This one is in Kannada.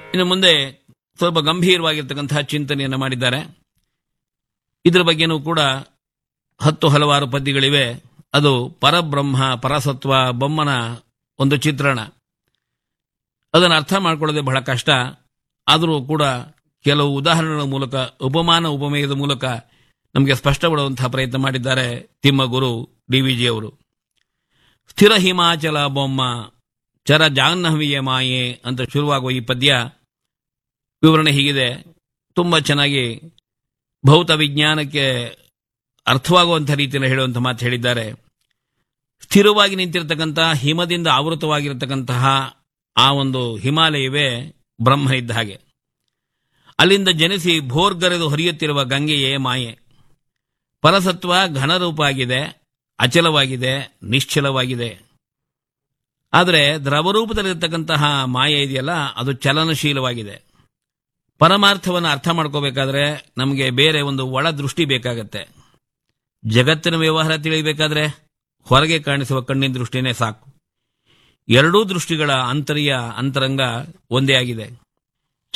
ಇನ್ನು ಮುಂದೆ ಸ್ವಲ್ಪ ಗಂಭೀರವಾಗಿರ್ತಕ್ಕಂತಹ ಚಿಂತನೆಯನ್ನು ಮಾಡಿದ್ದಾರೆ ಇದರ ಬಗ್ಗೆನೂ ಕೂಡ ಹತ್ತು ಹಲವಾರು ಪದ್ಯಗಳಿವೆ ಅದು ಪರಬ್ರಹ್ಮ ಪರಸತ್ವ ಬೊಮ್ಮನ ಒಂದು ಚಿತ್ರಣ ಅದನ್ನು ಅರ್ಥ ಮಾಡ್ಕೊಳ್ಳೋದೇ ಬಹಳ ಕಷ್ಟ ಆದರೂ ಕೂಡ ಕೆಲವು ಉದಾಹರಣೆಗಳ ಮೂಲಕ ಉಪಮಾನ ಉಪಮೇಯದ ಮೂಲಕ ನಮಗೆ ಸ್ಪಷ್ಟಪಡುವಂತಹ ಪ್ರಯತ್ನ ಮಾಡಿದ್ದಾರೆ ತಿಮ್ಮಗುರು ಡಿ ವಿ ಜಿ ಅವರು ಸ್ಥಿರ ಹಿಮಾಚಲ ಬೊಮ್ಮ ಚರ ಜಾಹ್ನವಿಯ ಮಾಯೆ ಅಂತ ಶುರುವಾಗುವ ಈ ಪದ್ಯ ವಿವರಣೆ ಹೀಗಿದೆ ತುಂಬ ಚೆನ್ನಾಗಿ ಭೌತ ವಿಜ್ಞಾನಕ್ಕೆ ಅರ್ಥವಾಗುವಂಥ ರೀತಿಯಲ್ಲಿ ಹೇಳುವಂಥ ಮಾತು ಹೇಳಿದ್ದಾರೆ ಸ್ಥಿರವಾಗಿ ನಿಂತಿರತಕ್ಕಂತಹ ಹಿಮದಿಂದ ಆವೃತವಾಗಿರತಕ್ಕಂತಹ ಆ ಒಂದು ಹಿಮಾಲಯವೇ ಬ್ರಹ್ಮ ಇದ್ದ ಹಾಗೆ ಅಲ್ಲಿಂದ ಜನಿಸಿ ಭೋರ್ಗರೆದು ಹರಿಯುತ್ತಿರುವ ಗಂಗೆಯೇ ಮಾಯೆ ಪರಸತ್ವ ಘನರೂಪ ಆಗಿದೆ ಅಚಲವಾಗಿದೆ ನಿಶ್ಚಲವಾಗಿದೆ ಆದರೆ ದ್ರವರೂಪದಲ್ಲಿರ್ತಕ್ಕಂತಹ ಮಾಯೆ ಇದೆಯಲ್ಲ ಅದು ಚಲನಶೀಲವಾಗಿದೆ ಪರಮಾರ್ಥವನ್ನು ಅರ್ಥ ಮಾಡ್ಕೋಬೇಕಾದ್ರೆ ನಮಗೆ ಬೇರೆ ಒಂದು ಒಳ ದೃಷ್ಟಿ ಬೇಕಾಗತ್ತೆ ಜಗತ್ತಿನ ವ್ಯವಹಾರ ತಿಳಿಯಬೇಕಾದ್ರೆ ಹೊರಗೆ ಕಾಣಿಸುವ ಕಣ್ಣಿನ ದೃಷ್ಟಿನೇ ಸಾಕು ಎರಡೂ ದೃಷ್ಟಿಗಳ ಅಂತರ್ಯ ಅಂತರಂಗ ಒಂದೇ ಆಗಿದೆ